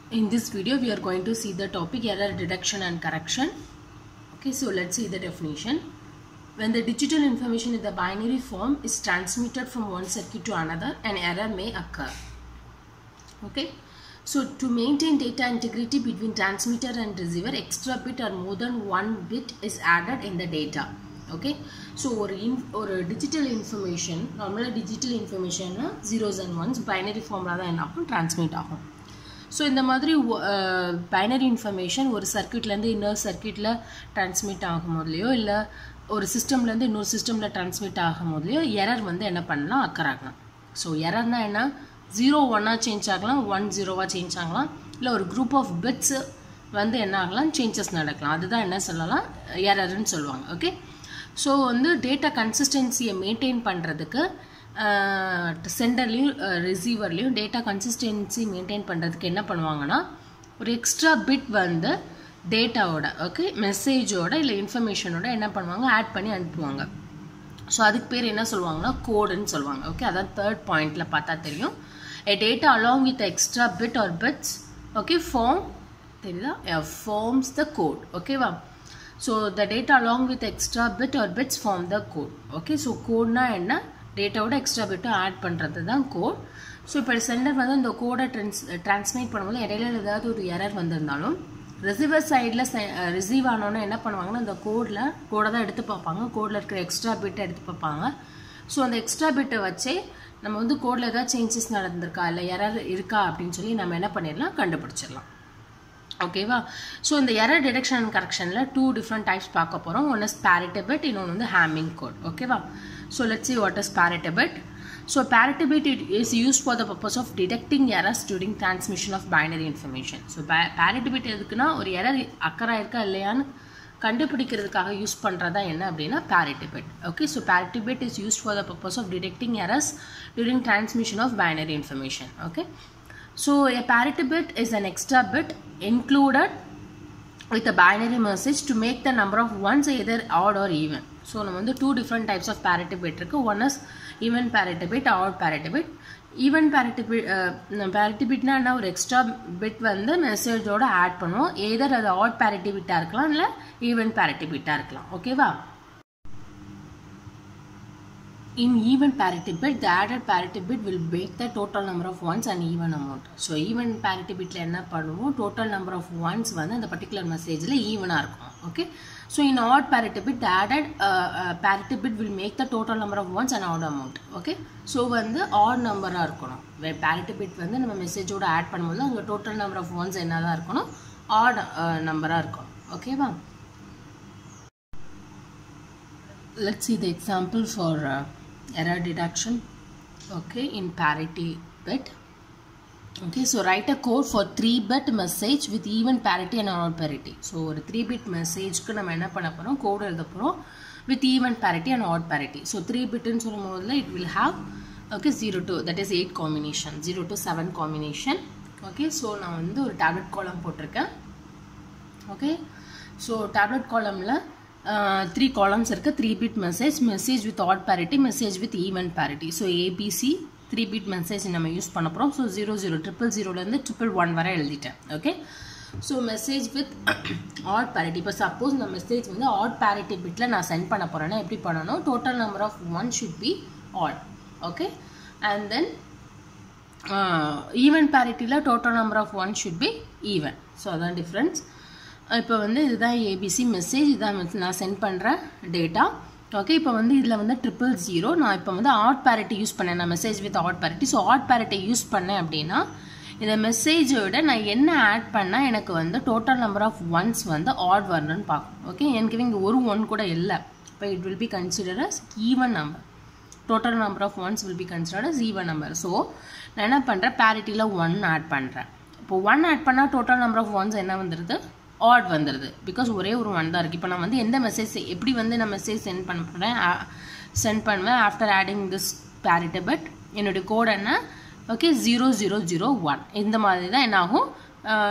In this video, we are going to see the topic error detection and correction. Okay, so let's see the definition. When the digital information in the binary form is transmitted from one circuit to another, an error may occur. Okay, so to maintain data integrity between transmitter and receiver, extra bit or more than one bit is added in the data. Okay so ஒரு in ஒரு digital information நார்மலாக digital இன்ஃபர்மேஷன்னா zeros and ones binary ஃபார்மில் தான் என்ன ஆகும் transmit ஆகும் so இந்த மாதிரி பைனரி இன்ஃபர்மேஷன் ஒரு சர்க்கியூட்லேருந்து இன்னொரு சர்க்கியூட்டில் டிரான்ஸ்மிட் ஆகும் போதுலையோ இல்லை ஒரு சிஸ்டம்லேருந்து இன்னொரு சிஸ்டமில் டிரான்ஸ்மிட் ஆகும் போதுலையோ எரர் வந்து என்ன பண்ணலாம் அக்கர் ஆகலாம் ஸோ எரர்னால் என்ன ஜீரோ ஒன்னாக சேஞ்ச் ஆகலாம் ஒன் ஜீரோவாக சேஞ்ச் ஆகலாம் இல்லை ஒரு குரூப் ஆஃப் பிட்ஸு வந்து என்ன ஆகலாம் சேஞ்சஸ் நடக்கலாம் அதுதான் என்ன சொல்லலாம் எரர்னு சொல்லுவாங்க ஓகே ஸோ வந்து டேட்டா கன்சிஸ்டன்சியை மெயின்டைன் பண்ணுறதுக்கு சென்டர்லேயும் ரிசீவர்லேயும் டேட்டா கன்சிஸ்டன்சி மெயின்டைன் பண்ணுறதுக்கு என்ன பண்ணுவாங்கன்னா ஒரு எக்ஸ்ட்ரா பிட் வந்து டேட்டாவோட ஓகே மெசேஜோட இல்லை இன்ஃபர்மேஷனோட என்ன பண்ணுவாங்க ஆட் பண்ணி அனுப்புவாங்க ஸோ அதுக்கு பேர் என்ன சொல்லுவாங்கன்னா கோடுன்னு சொல்லுவாங்க ஓகே அதான் தேர்ட் பாயிண்டில் பார்த்தா தெரியும் a data along with extra bit or bits okay form தெரியுதா ஃபார்ம்ஸ் த கோட் ஓகேவா so the data along with extra bit or bits form the code okay so கோட்னா என்ன டேட்டாவோட எக்ஸ்ட்ரா பிட்டும் ஆட் பண்ணுறது தான் கோட் ஸோ இப்போ centre வந்து இந்த கோடை ட்ரான்ஸ் ட்ரான்ஸ்மிட் பண்ணும்போது இடையில ஏதாவது ஒரு எரர் வந்திருந்தாலும் ரிசீவர் சைடில் ரிசீவ் ஆனோன்னு என்ன பண்ணுவாங்கன்னா இந்த கோடில் கோடை தான் எடுத்து பார்ப்பாங்க கோடில் இருக்கிற எக்ஸ்ட்ரா பிட்டை எடுத்து பார்ப்பாங்க ஸோ அந்த எக்ஸ்ட்ரா பிட்டை வச்சே நம்ம வந்து கோடில் ஏதாவது சேஞ்சஸ் நடந்திருக்கா இல்லை எரர் இருக்கா அப்படின்னு சொல்லி நம்ம என்ன பண்ணிடலாம் கண்டுபிடிச்சிடலாம் ஓகேவா ஸோ இந்த எரர் டிடெக்ஷன் அண்ட் கரெக்ஷனில் டூ டிஃப்ரெண்ட் டைப்ஸ் பார்க்க போகிறோம் ஒன் இஸ் பேரிட்டபிட் இன்னொன்று வந்து ஹேமிங் கோட் ஓகேவா so let's see what is parity bit so parity bit it is use for the purpose of detecting errors during transmission of binary information so பே parity bit எதுக்குன்னா ஒரு error அக்கறா இருக்கா இல்லையான்னு கண்டுபிடிக்கிறதுக்காக யூஸ் பண்ணுறதா என்ன அப்படின்னா parity bit okay so parity bit is use for the purpose of detecting errors during transmission of binary information okay So a parity bit is an extra bit included with a binary message to make the number of ones either odd or even. So நம்ம வந்து two different types of parity bit இருக்குது one is even parity bit odd parity bit even parity bit parity பிட்னா என்ன ஒரு extra bit வந்து மெசேஜோட add பண்ணுவோம் either அது ஆட் பேரிட்டி பிட்டாக இருக்கலாம் இல்லை ஈவன் பேரிட்டி பிட்டாக இருக்கலாம் ஓகேவா In even parity bit, the added parity bit will make the total number of ones an even amount. So, even parity bitல என்ன பண்ணுவோம் total number of ones வந்து அந்த particular messageல ஈவனாக இருக்கும் okay so in odd parity bit the added uh, uh, parity bit will make the total number of ones an odd amount okay so வந்து odd நம்பராக இருக்கணும் parity bit வந்து நம்ம மெசேஜோட ஆட் பண்ணும்போது அங்கே டோட்டல் நம்பர் ஆஃப் ஒன்ஸ் என்னதான் இருக்கணும் ஆட் நம்பராக இருக்கணும் ஓகேவா let's see the example for uh, error detection okay in parity bit okay so write a code for 3 bit message with even parity and odd parity so ஒரு 3 bit message க்கு நம்ம என்ன பண்ண போறோம் கோட் எழுத போறோம் with even parity and odd parity so 3 bit ன்னு சொல்லும்போது it will have okay 0 to that is 8 combination 0 to 7 combination okay so நான் வந்து ஒரு tablet column போட்டிருக்கேன் okay so tablet columnல த்ரீ காலம்ஸ் இருக்குது three bit message message with odd parity message with even parity so ABC three bit message நம்ம யூஸ் பண்ண போகிறோம் ஸோ ஜீரோ ஜீரோ ட்ரிபிள் ஜீரோலேருந்து ட்ரிபிள் ஒன் வரை எழுதிட்டேன் okay so message with odd parity இப்போ சப்போஸ் இந்த மெசேஜ் வந்து ஆட் பேரிட்டி பிட்டில் நான் சென்ட் பண்ண போகிறேன்னா எப்படி பண்ணணும் total number of one should be odd okay and then even பேரிட்டியில் total number of one should be even so அதான் டிஃப்ரென்ஸ் இப்போ வந்து இதுதான் ஏபிசி மெசேஜ் இதான் நான் சென்ட் பண்ணுற டேட்டா ஓகே இப்போ வந்து இதில் வந்து ட்ரிபிள் ஜீரோ நான் இப்போ வந்து ஆட் பேரிட்டி யூஸ் பண்ணேன் நான் message with odd parity so odd parity use பண்ணேன் அப்படின்னா இந்த மெசேஜை விட நான் என்ன ஆட் பண்ணால் எனக்கு வந்து டோட்டல் நம்பர் ஆஃப் ஒன்ஸ் வந்து ஆட் வரணும்னு பார்க்கணும் ஓகே எனக்கு இங்கே ஒரு ஒன் கூட இல்லை இப்போ it will be consider as even number total number of ones will be considered as even number so நான் என்ன பண்ணுறேன் பேரிட்டியில் ஒன் ஆட் பண்ணுறேன் இப்போ ஒன் ஆட் பண்ணால் டோட்டல் நம்பர் ஆஃப் ஒன்ஸ் என்ன வந்துடுது ஆட் வந்துடுது பிகாஸ் ஒரே ஒரு ஒன் தான் இருக்குது இப்போ நான் வந்து எந்த மெசேஜ் எப்படி வந்து நான் மெசேஜ் சென்ட் பண்ண போகிறேன் சென்ட் பண்ணுவேன் after adding this parity but என்னுடைய கோட் என்ன okay zero zero zero one இந்த மாதிரி தான் என்ன ஆகும்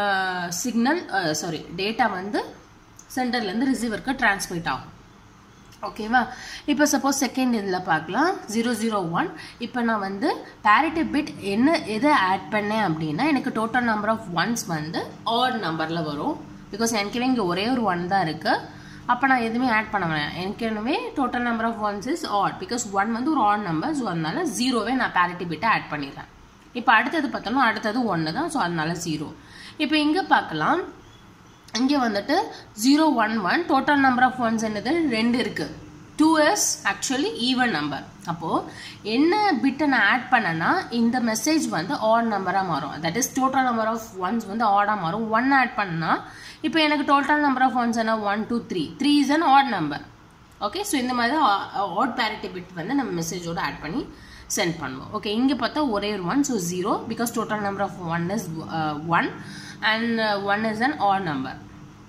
சிக்னல் சாரி டேட்டா வந்து சென்டர்லேருந்து ரிசீவருக்கு டிரான்ஸ்மிட் ஆகும் ஓகேவா இப்போ சப்போஸ் செகண்ட் இதில் பார்க்கலாம் ஜீரோ ஜீரோ ஒன் இப்போ நான் வந்து பேரிட்டி பிட் என்ன எதை ஆட் பண்ணேன் அப்படின்னா எனக்கு டோட்டல் நம்பர் ஆஃப் ஒன்ஸ் வந்து ஆட் நம்பரில் வரும் பிகாஸ் எனக்கே இங்கே ஒரே ஒரு ஒன் தான் இருக்குது அப்போ நான் எதுவுமே ஆட் பண்ண வேணாம் ஏற்கனவே total number of ones is odd because one வந்து ஒரு ஆட் நம்பர் ஸோ அதனால ஜீரோவே நான் பேரிட்டி பிட்டை ஆட் பண்ணிடுறேன் இப்போ அடுத்தது பார்த்தோம்னா அடுத்தது ஒன்று தான் ஸோ அதனால ஜீரோ இப்போ இங்கே பார்க்கலாம் இங்கே வந்துட்டு zero one one total number of ones என்னது ரெண்டு இருக்குது two is actually even number அப்போது என்ன பிட்டை நான் ஆட் பண்ணேன்னா இந்த மெசேஜ் வந்து ஆட் நம்பராக மாறும் that is total number of ones வந்து ஆடாக மாறும் ஒன் ஆட் பண்ணால் இப்போ எனக்கு டோட்டல் நம்பர் ஆஃப் ஒன்ஸ் என்ன one two three three is an odd number okay so இந்த மாதிரி தான் ஆட் பேரிட்டி பிட் வந்து நம்ம மெசேஜோட ஆட் பண்ணி சென்ட் பண்ணுவோம் ஓகே இங்கே பார்த்தா ஒரே ஒரு one so zero because total number of one is one and one is an odd number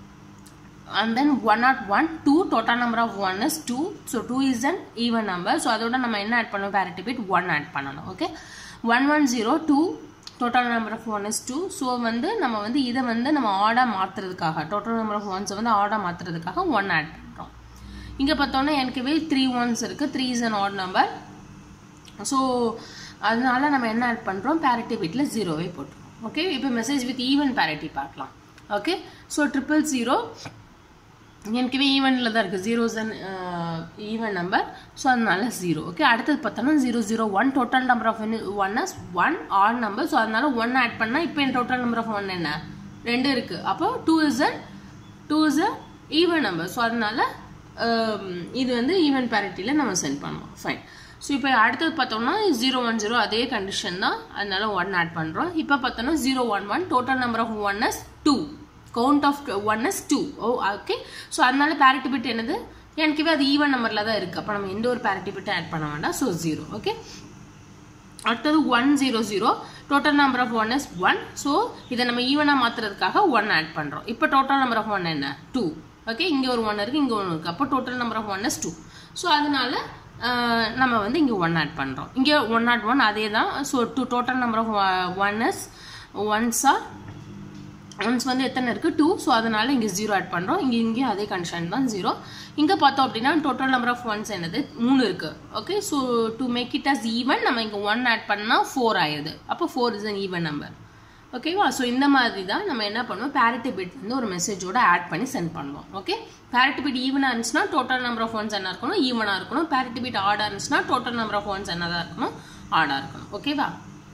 and then 1 not 1 2 total number of 1 is 2 so 2 is an even number so அதோட நம்ம என்ன add பண்ணணும் parity bit 1 add பண்ணணும் okay 110 2 total number of one is two so வந்து நம்ம வந்து இதை வந்து நம்ம ஆடாக மாற்றுறதுக்காக டோட்டல் நம்பர் ஆஃப் ஒன்ஸை வந்து ஆடாக மாற்றுறதுக்காக ஒன் ஆட் பண்ணுறோம் இங்கே பார்த்தோன்னா எனக்குவே த்ரீ ஒன்ஸ் இருக்குது three is an odd number so அதனால நம்ம என்ன ஆட் பண்ணுறோம் பேரிட்டி பிட்டில் ஜீரோவே போட்டுருவோம் ஓகே இப்போ மெசேஜ் வித் ஈவன் பேரிட்டி பார்க்கலாம் ஓகே ஸோ ட்ரிபிள் ஜீரோ எனக்குவே ஈவனில் தான் இருக்குது zeros and even number so அதனால ஜீரோ ஓகே அடுத்தது பார்த்தோன்னா zero zero one total number of one is one odd number so அதனால ஒன் ஆட் பண்ணால் இப்போ என் டோட்டல் நம்பர் ஆஃப் ஒன் என்ன ரெண்டு இருக்குது அப்போ two is a two is a even number so அதனால இது வந்து ஈவன் பேரிட்டியில் நம்ம சென்ட் பண்ணுவோம் ஃபைன் ஸோ இப்போ அடுத்தது பார்த்தோம்னா ஜீரோ ஒன் ஜீரோ அதே கண்டிஷன் தான் அதனால ஒன் ஆட் பண்ணுறோம் இப்போ பார்த்தோம்னா zero one one total number of one is two count of one is two oh okay so அதனால பேரிட்டி பிட் என்னது எனக்குவே அது ஈவன் நம்பரில் தான் இருக்குது அப்போ நம்ம எந்த ஒரு பேரிட்டி பிட்டும் ஆட் பண்ண வேண்டாம் ஸோ ஜீரோ ஓகே அடுத்தது one zero zero total number of one is one so இதை நம்ம ஈவனாக மாற்றுறதுக்காக ஒன் ஆட் பண்ணுறோம் இப்போ டோட்டல் நம்பர் ஆஃப் ஒன் என்ன டூ ஓகே இங்கே ஒரு ஒன் இருக்குது இங்கே ஒன்று இருக்குது அப்போ total number of one is two so அதனால நம்ம வந்து இங்கே ஒன் ஆட் பண்ணுறோம் இங்கே ஒன் நாட் ஒன் அதே தான் so two total number of one is ஒன்ஸா ஒன்ஸ் வந்து எத்தனை இருக்குது டூ ஸோ அதனால இங்கே ஜீரோ ஆட் பண்ணுறோம் இங்கே இங்கேயும் அதே கண்டிஷன் தான் ஜீரோ இங்கே பார்த்தோம் அப்படின்னா டோட்டல் நம்பர் ஆஃப் ஒன்ஸ் என்னது மூணு இருக்குது okay so to make it as even நம்ம இங்கே ஒன் ஆட் பண்ணால் ஃபோர் ஆயிடுது அப்போ four is an even number ஓகேவா ஸோ இந்த மாதிரி தான் நம்ம என்ன பண்ணுவோம் பேரிட்டி பிட் வந்து ஒரு மெசேஜோட ஆட் பண்ணி சென்ட் பண்ணுவோம் ஓகே பேரிட்டி பிட் ஈவனாக இருந்துச்சுன்னா டோட்டல் நம்பர் ஆஃப் ஒன்ஸ் என்ன இருக்கணும் ஈவனாக இருக்கணும் பேரிட்டி பிட் ஆடாக இருந்துச்சுன்னா டோட்டல் நம்பர் ஆஃப் ஒன்ஸ் என்னதான் இருக்கணும் ஆடாக இருக்கணும் ஓகேவா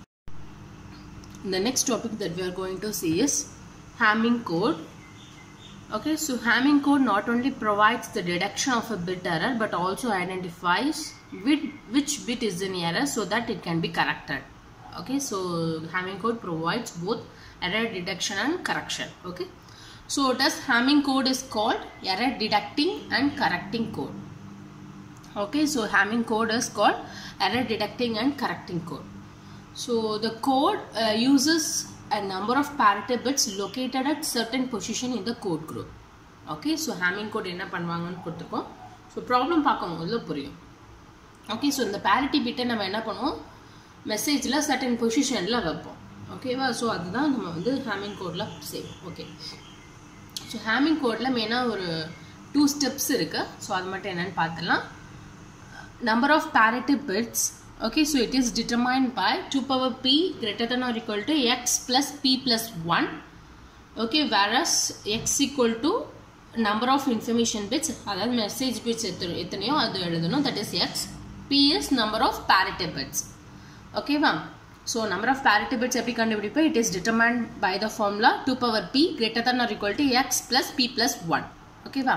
The next topic that we are going to see is Hamming code. Okay, so Hamming code not only provides the detection of a bit error but also identifies which, which bit is in error so that it can be corrected. Okay, so Hamming code provides both error detection and correction. Okay, so thus Hamming code is called error detecting and correcting code. Okay, so Hamming code is called error detecting and correcting code. So the code uh, uses a number of parity bits located at certain position in the code group. Okay, so Hamming code என்ன பண்ணுவாங்கன்னு கொடுத்துருக்கோம் so problem பார்க்கும்போது புரியும் okay so இந்த parity பிட்டை நம்ம என்ன பண்ணுவோம் மெசேஜில் சர்டன் பொசிஷனில் வைப்போம் ஓகேவா ஸோ அதுதான் நம்ம வந்து ஹேமிங் கோடில் செய்வோம் ஓகே ஸோ ஹேமிங் கோடில் மெயினாக ஒரு டூ ஸ்டெப்ஸ் இருக்குது ஸோ அது மட்டும் என்னென்னு பார்த்துலாம் number of parity bits okay so it is determined by 2 power p greater than or equal to x plus p plus 1 okay whereas x equal to number of information bits அதாவது message bits எத்தனை எத்தனையோ அது எழுதணும் that is x p is number of parity bits ஓகேவா so number of parity bits எப்படி கண்டுபிடிப்போம் it is determined by the formula two power P greater than or equal to X plus P plus one ஓகேவா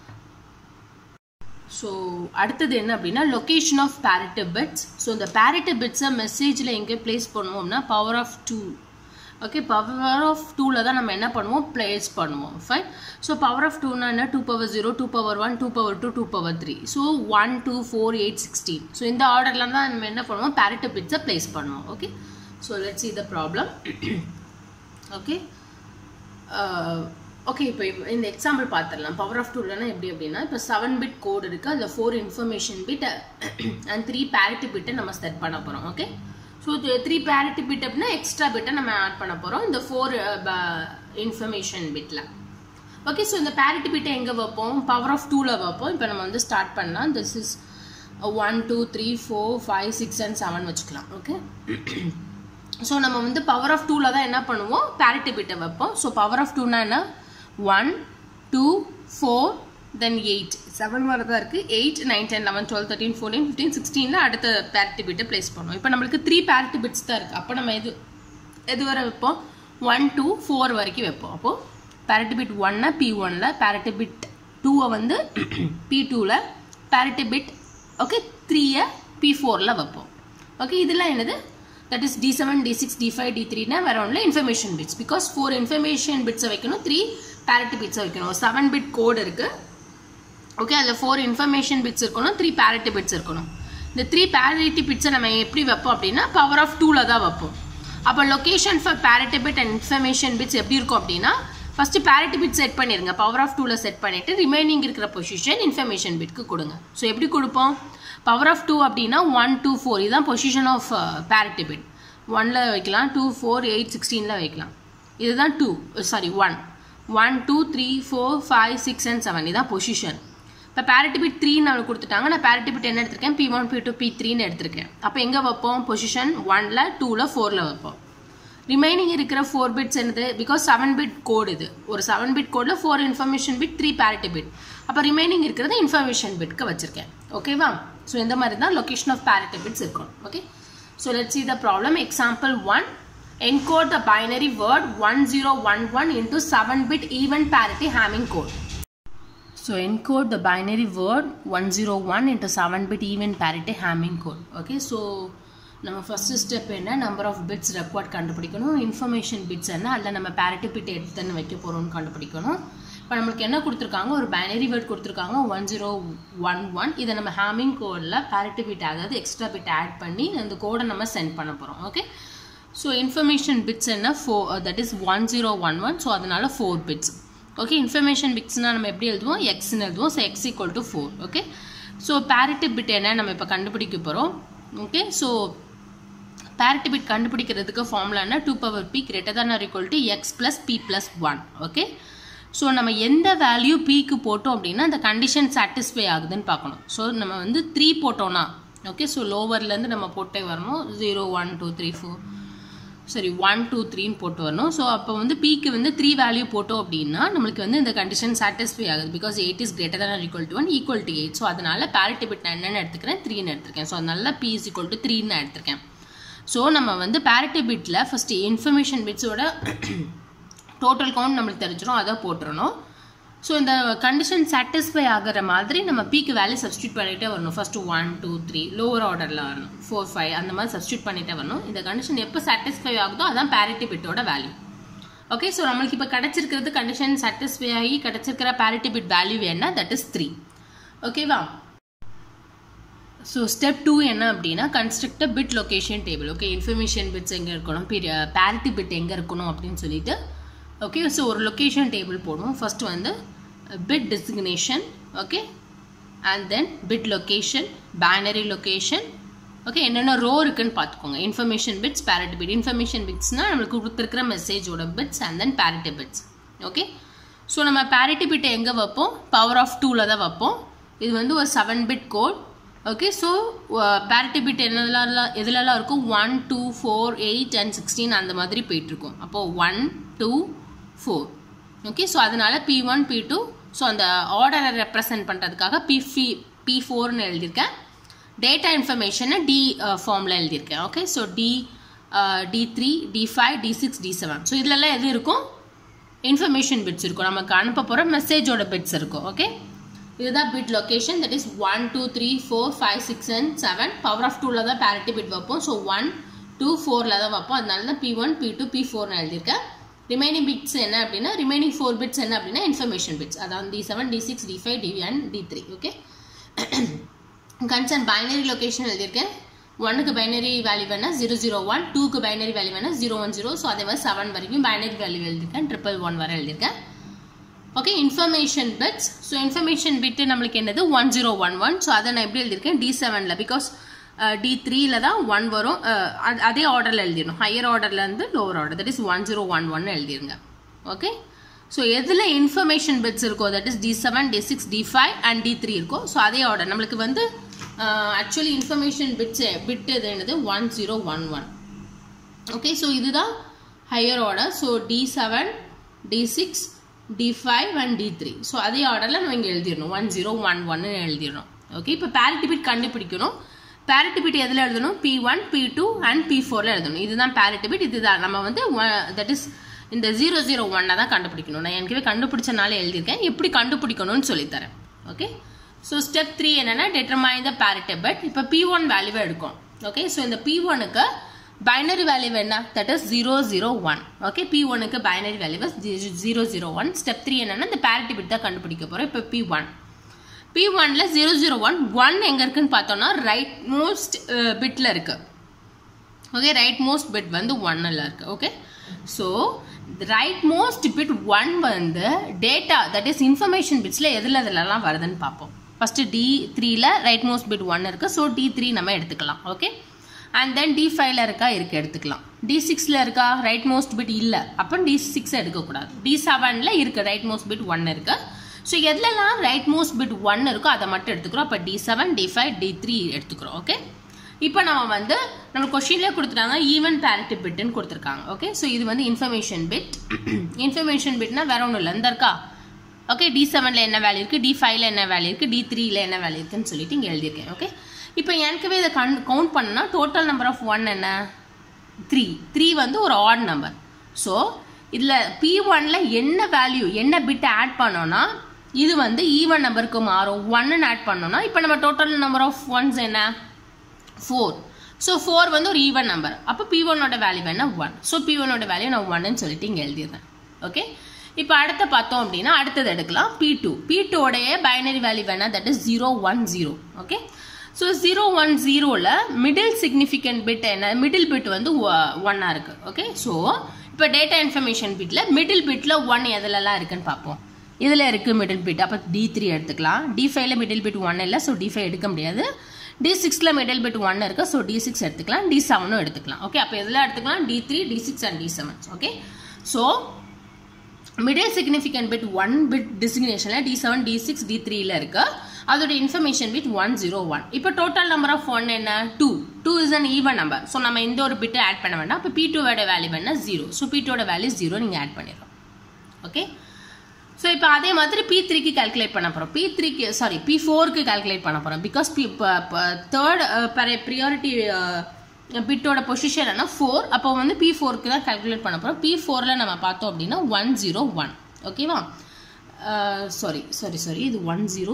so அடுத்தது என்ன அப்படின்னா location of parity bits so இந்த parity bits-அ மெசேஜில் எங்கே ப்ளேஸ் பண்ணுவோம்னா power of two okay power of டூவில் தான் நம்ம என்ன பண்ணுவோம் ப்ளேஸ் பண்ணுவோம் ஃபைன் ஸோ பவர் ஆஃப் டூனா என்ன two power zero two power one two power two two power three so one two four eight sixteen so இந்த ஆர்டரில் தான் நம்ம என்ன பண்ணுவோம் parity bits-அ ப்ளேஸ் பண்ணுவோம் okay okay let's see the problem okay okay இப்போ இந்த எக்ஸாம்பிள் பார்த்துடலாம் பவர் ஆஃப் டூலனா எப்படி அப்படின்னா இப்போ செவன் பிட் கோடு இருக்குது அதில் four information bit and three parity பிட்டை நம்ம செட் பண்ண போகிறோம் okay so three parity bit அப்படின்னா எக்ஸ்ட்ரா பிட்டை நம்ம ஆட் பண்ண போகிறோம் இந்த ஃபோர் இன்ஃபர்மேஷன் பிட்டில் ஓகே ஸோ இந்த பேரிட்டி பிட்டை எங்கே வைப்போம் பவர் ஆஃப் டூவில் வைப்போம் இப்போ நம்ம வந்து ஸ்டார்ட் பண்ணலாம் this is one two three four five six and seven வச்சுக்கலாம் ஓகே ஸோ நம்ம வந்து பவர் ஆஃப் டூவில் தான் என்ன பண்ணுவோம் பேரிட்டி பிட்டை வைப்போம் ஸோ பவர் ஆஃப் டூனா என்ன one two four then eight seven வரதா இருக்குது eight nine ten eleven twelve thirteen fourteen fifteen சிக்ஸ்டீனில் அடுத்த பேரிட்டி பிட்டை ப்ளேஸ் பண்ணுவோம் இப்போ நம்மளுக்கு த்ரீ பேரிட்டி பிட்ஸ் தான் இருக்குது அப்போ நம்ம எது எது வரை வைப்போம் ஒன் டூ ஃபோர் வரைக்கும் வைப்போம் அப்போது பேரிட்டி பிட் ஒன்னை பி ஒனில் பேரிட்டி பிட் டூவை வந்து பி டூவில் பேரிட்டி பிட் ஓகே த்ரீயை பி ஃபோரில் வைப்போம் ஓகே இதெல்லாம் என்னது that is D seven D six D five D த்ரீனா வேற ஒன்றில் information bits because four information பிட்ஸை வைக்கணும் த்ரீ பேரிட்டி பிட்ஸை வைக்கணும் செவன் பிட் கோடு இருக்குது ஓகே அதில் ஃபோர் இன்ஃபர்மேஷன் பிட்ஸ் இருக்கணும் த்ரீ பேரிட்டி பிட்ஸ் இருக்கணும் இந்த த்ரீ பேரிட்டி பிட்ஸை நம்ம எப்படி வைப்போம் அப்படின்னா பவர் ஆஃப் டூவில் தான் வைப்போம் அப்போ location for parity bit and information bits எப்படி இருக்கும் அப்படின்னா ஃபஸ்ட்டு பேரிட்டி பிட் செட் பண்ணிடுங்க பவர் ஆஃப் டூவில் செட் பண்ணிவிட்டு ரிமைனிங் இருக்கிற பொசிஷன் இன்ஃபர்மேஷன் பிட்க்கு கொடுங்க ஸோ எப்படி கொடுப்போம் பவர் ஆஃப் டூ அப்படின்னா ஒன் டூ ஃபோர் இதுதான் பொசிஷன் ஆஃப் பேரிட்டி பிட் ஒனில் வைக்கலாம் டூ ஃபோர் எயிட் சிக்ஸ்டீனில் வைக்கலாம் இதுதான் two sorry one one two three four five six and seven இதுதான் பொசிஷன் இப்போ பேரிட்டி பிட் த்ரீ நான் கொடுத்துட்டாங்க நான் பேரிட்டி பிட் என்ன எடுத்திருக்கேன் P one P two P த்ரீன்னு எடுத்திருக்கேன் அப்போ எங்கே வைப்போம் பொசிஷன் ஒனில் டூவில் ஃபோரில் வைப்போம் ரிமைனிங் இருக்கிற ஃபோர் பிட்ஸ் என்னது பிகாஸ் செவன் பிட் கோடு இது ஒரு செவன் பிட் கோடில் four information bit three parity bit அப்போ ரிமைனிங் இருக்கிறது இன்ஃபர்மேஷன் பிட்க்கு வச்சிருக்கேன் ஓகேவா ஸோ இந்த மாதிரி தான் லொக்கேஷன் ஆஃப் பேரிட்டி பிட்ஸ் இருக்கும் okay so let see the problem example one encode the binary word 1011 into 7 bit even parity Hamming code. So encode the binary word 101 into 7 bit even parity Hamming code. Okay, so நம்ம first step என்ன number of bits record கண்டுபிடிக்கணும் information bits என்ன அதில் நம்ம parity bit எடுத்துன்னு வைக்க போகிறோம்னு கண்டுபிடிக்கணும் இப்போ நம்மளுக்கு என்ன கொடுத்துருக்காங்க ஒரு பைனரி வேர்ட் கொடுத்துருக்காங்க ஒன் ஜீரோ ஒன் ஒன் இதை நம்ம ஹேமிங் கோடில் பேரிட்டி பிட் அதாவது எக்ஸ்ட்ரா பிட் ஆட் பண்ணி அந்த கோடை நம்ம சென்ட் பண்ண போகிறோம் ஓகே ஸோ இன்ஃபர்மேஷன் பிட்ஸ் என்ன four that is one zero one one so அதனால் ஃபோர் பிட்ஸ் ஓகே இன்ஃபர்மேஷன் பிட்ஸ்னால் நம்ம எப்படி எழுதுவோம் எக்ஸ்னு எழுதுவோம் so X equal to four okay so parity bit என்ன நம்ம இப்போ கண்டுபிடிக்க போகிறோம் ஓகே ஸோ பேரிட்டி பிட் கண்டுபிடிக்கிறதுக்கு ஃபார்முலா என்ன two power P greater than or equal to X plus P plus one okay so நம்ம எந்த வேல்யூ பிக்கு போட்டோம் அப்படின்னா அந்த கண்டிஷன் சாட்டிஸ்ஃபை ஆகுதுன்னு பார்க்கணும் ஸோ நம்ம வந்து த்ரீ போட்டோம்னா ஓகே ஸோ லோவர்லேருந்து நம்ம போட்டே வரணும் zero one two three four சரி ஒன் டூ த்ரீன்னு போட்டு வரணும் ஸோ அப்போ வந்து பிக்கு வந்து த்ரீ வேல்யூ போட்டோம் அப்படின்னா நம்மளுக்கு வந்து இந்த கண்டிஷன் சாட்டிஸ்ஃபை ஆகுது because eight is greater than equal to one equal to eight so அதனால பேரிட்டி பிட் நான் என்னென்னு எடுத்துக்கிறேன் த்ரீன்னு எடுத்திருக்கேன் ஸோ அதனால பி இஸ் ஈக்குவல் டு த்ரீன்னு நான் எடுத்திருக்கேன் ஸோ நம்ம வந்து பேரிட்டி பிட்டில் ஃபஸ்ட்டு இன்ஃபர்மேஷன் பிட்ஸோட டோட்டல் கவுண்ட் நம்மளுக்கு தெரிஞ்சிடும் அதை போட்டுறணும் ஸோ இந்த கண்டிஷன் சாட்டிஸ்ஃபை ஆகிற மாதிரி நம்ம பீக்கு வேல்யூ சப்ஸ்டியூட் பண்ணிகிட்டே வரணும் first one two three lower ஆர்டரில் வரணும் ஃபோர் ஃபைவ் அந்த மாதிரி சப்ஸ்டியூட் பண்ணிகிட்டே வரணும் இந்த கண்டிஷன் எப்போ சாட்டிஸ்ஃபை ஆகுதோ அதான் பேரிட்டி பிட்டோட வேல்யூ ஓகே ஸோ நம்மளுக்கு இப்போ கிடச்சிருக்கிறது கண்டிஷன் சாட்டிஸ்ஃபை ஆகி கிடச்சிருக்கிற பேரிட்டி பிட் வேல்யூ என்ன தட் இஸ் த்ரீ ஓகேவா ஸோ ஸ்டெப் டூ என்ன அப்படின்னா construct bit location table okay information bits எங்கே இருக்கணும் பேரிட்டி பிட் எங்கே இருக்கணும் அப்படின்னு சொல்லிட்டு ஓகே ஸோ ஒரு லொக்கேஷன் டேபிள் போடுவோம் ஃபர்ஸ்ட் வந்து bit designation okay and then bit location binary location okay என்னென்ன ரோ இருக்குன்னு பார்த்துக்கோங்க information bits parity bit information பிட்ஸ்னால் நம்மளுக்கு கொடுத்துருக்கிற மெசேஜோட bits and then parity bits okay so நம்ம பேரிட்டி பிட்டை எங்கே வைப்போம் பவர் ஆஃப் டூவில் தான் வைப்போம் இது வந்து ஒரு seven bit code okay so parity bit என்னெல்லாம் எதுலலாம் இருக்கும் one two four eight and sixteen அந்த மாதிரி போயிட்டுருக்கும் அப்போது one two four okay so அதனால் P one P two so அந்த ஆர்டரை ரெப்ரசன்ட் பண்ணுறதுக்காக பி ஃபி பி ஃபோர்னு எழுதியிருக்கேன் டேட்டா இன்ஃபர்மேஷனை டி ஃபார்மில் எழுதியிருக்கேன் okay so D D three D five D six D seven so இதிலலாம் எது இருக்கும் இன்ஃபர்மேஷன் பிட்ஸ் இருக்கும் நமக்கு அனுப்ப போகிற மெசேஜோட பிட்ஸ் இருக்கும் ஓகே இதுதான் bit location that is one two three four five six and seven power of டூவில் தான் பேரிட்டி பிட் வைப்போம் ஸோ ஒன் டூ ஃபோரில் தான் வைப்போம் அதனால தான் P one P two P ஃபோர்னு எழுதியிருக்கேன் ரிமைனிங் பிட்ஸ் என்ன அப்படின்னா ரிமைனிங் ஃபோர் பிட்ஸ் என்ன அப்படின்னா இன்ஃபர்மேஷன் பிட்ஸ் அதாவது D seven D six D five D and D three okay concern binary location எழுதியிருக்கேன் ஒன்னுக்கு பைனரி வேல்யூ வேணா ஜீரோ ஜீரோ ஒன் டூக்கு பைனரி வேல்யூ வேணா ஜீரோ ஒன் ஜீரோ ஸோ அதே மாதிரி செவன் வரைக்கும் பைனரி வேல்யூ எழுதியிருக்கேன் ட்ரிபிள் ஒன் வரை எழுதியிருக்கேன் okay information bits so information bit நம்மளுக்கு என்னது one zero one one so அதை நான் எப்படி எழுதியிருக்கேன் டி செவனில் பிகாஸ் டி த்ரீல தான் ஒன் வரும் அதே ஆர்டரில் எழுதிடணும் ஹையர் ஆர்டர்லேருந்து lower order that is one zero one one எழுதிருங்க ஓகே ஸோ எதில் இன்ஃபர்மேஷன் பிட்ஸ் இருக்கோ that is D seven D six D five and D three இருக்கோ ஸோ அதே ஆர்டர் நம்மளுக்கு வந்து ஆக்சுவலி இன்ஃபர்மேஷன் பிட்ஸ் பிட் இது என்னது one zero one one okay so இதுதான் higher order so D seven D six D five and D three so அதே ஆர்டரில் நம்ம இங்கே எழுதிடணும் ஒன் ஜீரோ ஒன் ஒன்னு எழுதிடணும் ஓகே இப்போ பேரிட்டி பிட் கண்டுபிடிக்கணும் பேரிட்டி பிட் எதில் எழுதணும் P one P two and P ஃபோரில் எழுதணும் இதுதான் பேரிட்டி பிட் இதுதான் நம்ம வந்து தட் இஸ் இந்த ஜீரோ ஜீரோ ஒன்னை தான் கண்டுபிடிக்கணும் நான் எனக்கு கண்டுபிடிச்சனால எழுதியிருக்கேன் எப்படி கண்டுபிடிக்கணும்னு சொல்லித்தரேன் ஓகே ஸோ ஸ்டெப் த்ரீ என்னன்னா டெட்டர்மைன் த பேரிட்டி பிட் இப்போ பி ஒன் வேல்யூவை எடுக்கும் ஓகே ஸோ இந்த பி ஒனுக்கு பைனரி வேல்யூ என்ன that is zero zero one okay P ஒனுக்கு binary value zero zero one step three என்னன்னா இந்த பேரிட்டி பிட் தான் கண்டுபிடிக்க போகிறோம் இப்போ பி ஒன் பி ஒன்ல ஜீரோ ஜீரோ ஒன் ஒன் எங்க இருக்குன்னு பார்த்தோம்னா ரைட் மோஸ்ட் பிட்ல இருக்கு ஓகே ரைட் மோஸ்ட் பிட் வந்து ஒன்னில் இருக்கு okay so right most bit one வந்து டேட்டா தட் இஸ் இன்ஃபர்மேஷன் பிட்ஸில் எதில் எதுலலாம் வருதுன்னு பார்ப்போம் ஃபர்ஸ்ட் டி த்ரீல ரைட் மோஸ்ட் பிட் ஒன் இருக்கு ஸோ டி த்ரீ நம்ம எடுத்துக்கலாம் ஓகே அண்ட் தென் டி ஃபைவ்ல இருக்கா இருக்கு எடுத்துக்கலாம் டி சிக்ஸ்ல இருக்கா ரைட் மோஸ்ட் பிட் இல்லை அப்போ டி சிக்ஸ் எடுக்கக்கூடாது டி செவன்ல இருக்கு ரைட் மோஸ்ட் பிட் ஒன் இருக்கு ஸோ எதுலலாம் ரைட் மோஸ்ட் பிட் ஒன் இருக்கோ அதை மட்டும் எடுத்துக்கிறோம் அப்போ D seven D five D three எடுத்துக்கிறோம் ஓகே இப்போ நம்ம வந்து நம்ம கொஷின்லேயே கொடுத்துட்டாங்க ஈவன் பேரிட்டி பிட்னு கொடுத்துருக்காங்க ஓகே ஸோ இது வந்து இன்ஃபர்மேஷன் பிட் இன்ஃபர்மேஷன் பிட்னா வேற ஒன்றும் இல்லை இந்த இருக்கா ஓகே டி செவனில் என்ன வேல்யூ இருக்குது டி ஃபைவ்ல என்ன வேல்யூ இருக்குது டி த்ரீல என்ன வேல்யூ இருக்குன்னு சொல்லிட்டு இங்கே எழுதியிருக்கேன் ஓகே இப்போ எனக்குவே இதை கன் கவுண்ட் பண்ணனா டோட்டல் நம்பர் ஆஃப் ஒன் என்ன த்ரீ த்ரீ வந்து ஒரு ஆட் நம்பர் ஸோ இதில் பி ஒன்ல என்ன வேல்யூ என்ன பிட் ஆட் பண்ணோம்னா இது வந்து ஈவன் நம்பருக்கு மாறும் ஒன்னு ஆட் பண்ணோம்னா இப்போ நம்ம டோட்டல் நம்பர் ஆஃப் ஒன்ஸ் என்ன ஃபோர் ஸோ ஃபோர் வந்து ஒரு ஈவன் நம்பர் அப்போ பி ஒன்னோட வேல்யூ என்ன ஒன் ஸோ பி ஒன்னோட வேல்யூ நான் ஒன்னு சொல்லிட்டு இங்கே எழுதிடுறேன் ஓகே இப்போ அடுத்த பார்த்தோம் அப்படின்னா அடுத்தது எடுக்கலாம் பி டூ பி டூடைய பைனரி வேல்யூ வேணா that is zero one zero okay so zero one ஜீரோவில் மிடில் சிக்னிஃபிகண்ட் பிட் என்ன மிடில் பிட் வந்து ஒன்னாக இருக்கு ஓகே ஸோ இப்போ டேட்டா இன்ஃபர்மேஷன் பிட்டில் மிடில் பிட்டில் ஒன் எதுலலாம் இருக்குன்னு பார்ப்போம் இதில் இருக்குது மிடில் பிட் அப்போ டி த்ரீ எடுத்துக்கலாம் டி ஃபைவ்ல மிடில் பிட் ஒன் இல்லை ஸோ டி ஃபைவ் எடுக்க முடியாது டி சிக்ஸில் மிடில் பிட் ஒன் இருக்கு ஸோ டி சிக்ஸ் எடுத்துக்கலாம் டி செவனும் எடுத்துக்கலாம் ஓகே அப்போ எதில் எடுத்துக்கலாம் D three D six and D seven okay so middle significant bit one bit டிசிக்னேஷனில் D seven D six D த்ரீல இருக்கு அதோட information bit one zero one இப்போ டோட்டல் நம்பர் ஆஃப் ஒன் என்ன two two is an even number so நம்ம இந்த ஒரு பிட்டை ஆட் பண்ண வேண்டாம் இப்போ பி டூவோட வேல்யூ என்ன ஜீரோ ஸோ பி டூவோட வேல்யூ ஜீரோ நீங்கள் ஆட் பண்ணிடுறோம் ஓகே ஸோ இப்போ அதே மாதிரி பி த்ரீக்கு கால்குலேட் பண்ண போகிறோம் பி த்ரீக்கு சாரி பி ஃபோருக்கு கால்குலேட் பண்ண போகிறோம் பிகாஸ் பி தேர்ட் ப்ரியாரிட்டி பிட்டோட பொசிஷன் என்ன ஃபோர் அப்போ வந்து பி ஃபோருக்கு தான் கால்குலேட் பண்ண போகிறோம் பி ஃபோரில் நம்ம பார்த்தோம் அப்படின்னா ஒன் ஜீரோ ஒன் ஓகேவா சாரி சாரி சாரி இது one zero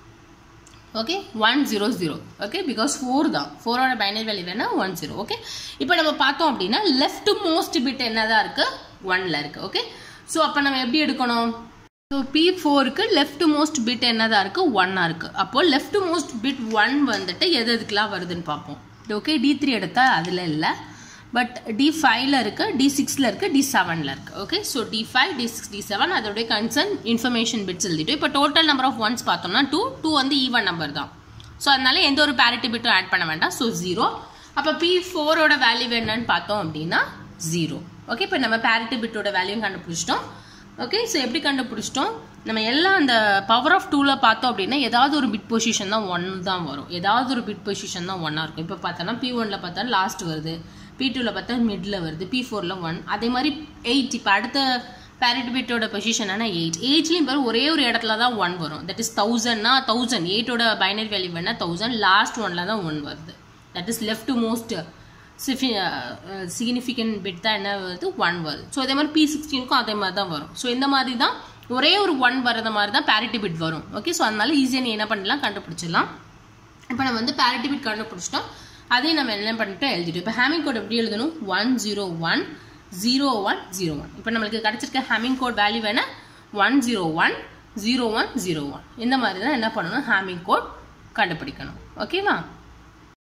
okay one zero zero okay because four தான் ஃபோரோட பைனரி வேல்யூ வேணா ஒன் ஜீரோ ஓகே இப்போ நம்ம பார்த்தோம் அப்படின்னா லெஃப்ட் மோஸ்ட் பிட் என்னதான் இருக்கு ஒன்ல இருக்கு ஓகே ஸோ அப்போ நம்ம எப்படி எடுக்கணும் ஸோ பி ஃபோருக்கு லெஃப்ட் மோஸ்ட் பிட் என்னதான் இருக்கு ஒன்னா இருக்கு அப்போ லெஃப்ட் மோஸ்ட் பிட் ஒன் வந்துட்டு எது எதுக்கெல்லாம் வருதுன்னு பார்ப்போம் ஓகே டி த்ரீ எடுத்தா அதில் இல்லை பட் டி ஃபைவ்ல இருக்கு டி சிக்ஸ்ல இருக்கு டி செவன்ல இருக்கு okay so D five D six D seven அதோடைய கன்சர்ன் இன்ஃபர்மேஷன் பிட்ஸ் எழுதிட்டு இப்போ டோட்டல் நம்பர் ஆஃப் ஒன்ஸ் பார்த்தோம்னா டூ டூ வந்து ஈவன் நம்பர் தான் ஸோ அதனால எந்த ஒரு பேரிட்டி பிட்டும் ஆட் பண்ண வேண்டாம் ஸோ ஜீரோ அப்போ பி ஃபோரோட வேல்யூ என்னன்னு பார்த்தோம் அப்படின்னா ஜீரோ ஓகே இப்போ நம்ம பேரிட்டி பிட்டோட வேல்யூ கண்டுபிடிச்சிட்டோம் ஓகே ஸோ எப்படி கண்டுபிடிச்சிட்டோம் நம்ம எல்லாம் அந்த பவர் ஆஃப் டூவில் பார்த்தோம் அப்படின்னா ஏதாவது ஒரு பிட் பொசிஷன் தான் ஒன் தான் வரும் ஏதாவது ஒரு பிட் பொசிஷன் தான் ஒன்னாக இருக்கும் இப்போ பார்த்தோன்னா பி ஒனில் பார்த்தா லாஸ்ட் வருது பி டூவில் பார்த்தா மிடில் வருது பி ஃபோரில் ஒன் அதே மாதிரி எயிட் இப்போ அடுத்த பேரிட் பிட்டோட பொசிஷன் ஆனால் எயிட் எயிட்லேயும் பாரு ஒரே ஒரு இடத்துல தான் ஒன் வரும் தட் இஸ் தௌசண்ட்னா தௌசண்ட் எயிட்டோட பைனரி வேல்யூ வேணால் தௌசண்ட் லாஸ்ட் ஒனில் தான் ஒன் வருது that is left most significant bit தான் என்ன வருது ஒன் வருது ஸோ அதே மாதிரி பி சிக்ஸ்டீனுக்கும் அதே மாதிரி தான் வரும் ஸோ இந்த மாதிரி தான் ஒரே ஒரு ஒன் வரத மாதிரி தான் பேரிட்டி பிட் வரும் ஓகே ஸோ அதனால ஈஸியாக நீ என்ன பண்ணலாம் கண்டுபிடிச்சிடலாம் இப்போ நம்ம வந்து பேரிட்டி பிட் கண்டுபிடிச்சிட்டோம் அதையும் நம்ம என்ன பண்ணிட்டு எழுதிட்டோம் இப்போ ஹேமிங் கோட் எப்படி எழுதணும் one zero one zero one zero one இப்போ நம்மளுக்கு கிடச்சிருக்க ஹேமிங் கோட் வேல்யூ வேணா one zero one zero one zero one இந்த மாதிரி தான் என்ன பண்ணணும் ஹேமிங் கோட் கண்டுபிடிக்கணும் ஓகேவா